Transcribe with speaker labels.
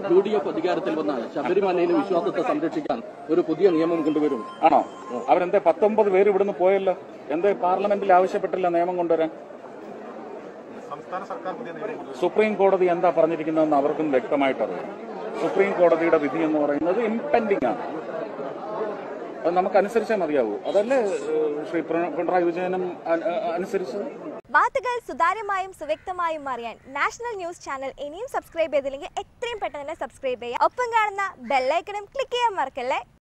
Speaker 1: U D F അധികാരത്തിൽ വന്നാൽ ശബരിമലയിലെ വിശ്വാസത്തെ സംരക്ഷിക്കാൻ ഒരു പുതിയ നിയമം കൊണ്ടുവരും
Speaker 2: ആണോ അവരെന്തേ പത്തൊമ്പത് പേര് ഇവിടുന്ന് പോയല്ലോ എന്തേ പാർലമെന്റിൽ ആവശ്യപ്പെട്ടില്ല നിയമം കൊണ്ടുവരാൻ സുപ്രീം കോടതി എന്താ പറഞ്ഞിരിക്കുന്നതെന്ന് അവർക്കും വ്യക്തമായിട്ട് അറിയാം സുപ്രീം കോടതിയുടെ വിധി എന്ന് പറയുന്നത് ഇംപെൻഡിംഗ് ആണ് അത് നമുക്ക് അനുസരിച്ചാൽ മതിയാവൂ അതല്ലേ ഏഹ്, ശ്രീ പിണ- പിണറായി വിജയനും അ- അ- അനുസരിച്ചത്
Speaker 3: വാർത്തകൾ സുതാര്യമായും സുവ്യക്തമായും അറിയാൻ നാഷണൽ ന്യൂസ് ചാനൽ ഇനിയും സബ്സ്ക്രൈബ് ചെയ്തില്ലെങ്കിൽ എത്രയും പെട്ടെന്ന് തന്നെ സബ്സ്ക്രൈബ് ചെയ്യുക ഒപ്പം കാണുന്ന ബെല്ലൈക്കണും ക്ലിക്ക് ചെയ്യാൻ മറക്കല്ലേ